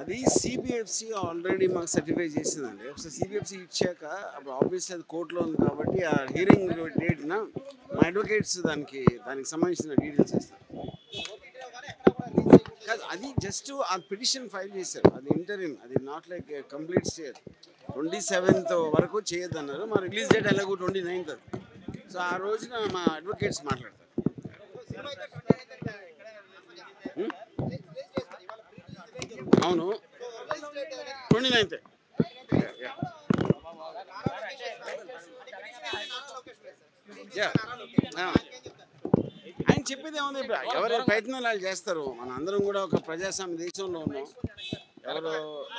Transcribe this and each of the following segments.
అది CBFC already మాకు certify చేసిందండి ఒకసారి సిబిఎఫ్సి ఇచ్చాక అప్పుడు ఆబ్వియస్లీ అది కోర్టులో ఉంది కాబట్టి ఆ హియరింగ్ డేట్న మా అడ్వకేట్స్ దానికి దానికి సంబంధించిన డీటెయిల్స్ ఇస్తారు కాదు అది జస్ట్ ఆ పిటిషన్ ఫైల్ చేశారు అది ఇంటర్వ్యూ అది not like complete state twenty seventh వరకు చేయొద్దు అన్నారు మా రిలీజ్ డేట్ ఎలాగో ట్వంటీ నైన్త్ సో ఆ రోజున మా అడ్వకేట్స్ మాట్లాడతారు హ్మ్? అవును ట్వంటీ నైన్త్ ఆయన చెప్పేది ఏముంది ఇప్పుడు ఎవరి ప్రయత్నాలు వాళ్ళు చేస్తారు మన అందరం కూడా ఒక ప్రజాస్వామ్య దేశంలో ఉన్నాం ఎవరు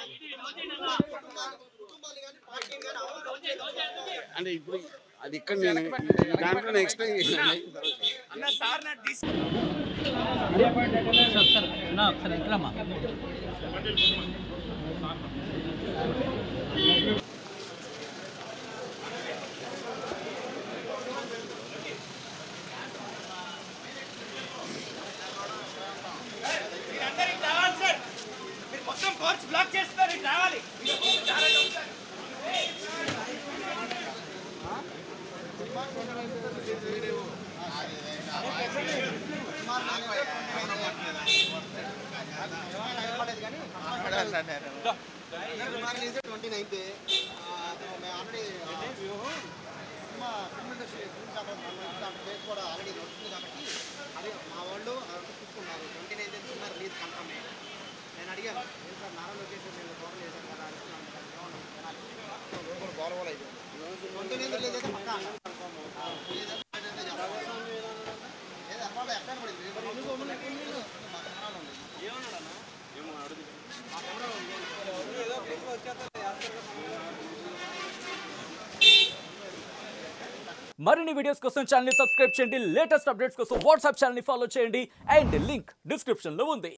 అంటే ఇప్పుడు అది ఇక్కడ నేను ఈ దాంట్లో నేను ఎక్స్ప్లెయిన్ చేశాను ఒకసారి వెళ్తామా మొత్తం కోర్స్ బ్లాక్ చేస్తారు ఇటు రావాలి ట్వంటీ నైన్త్ మేము already cinema film industry film దాంట్లో డేట్ కూడా ఆల్రెడీ నడుస్తుంది కాబట్టి అదే మా వాళ్ళు అదంతా చూసుకున్నారు twenty ninth cinema release confirm అయ్యింది నేను అడిగాను "ఏం సార్ నారా లొకేషన్ నేను గౌరవం చేశాను కదా అని గౌరవం అయిపోయింది ట్వంటీ నైన్త్ రిలీజ్ అయితే పక్కా ఏదో అకౌంట్లో ఎక్కడ పడింది మరిన్ని వీడియోస్ కోసం ఛానల్ సబ్స్క్రైబ్ చేయండి లేటెస్ట్ అప్డేట్స్ కోసం వాట్సాప్ ఛానల్ ఫాలో చేయండి అండ్ లింక్ డిస్క్రిప్షన్ లో ఉంది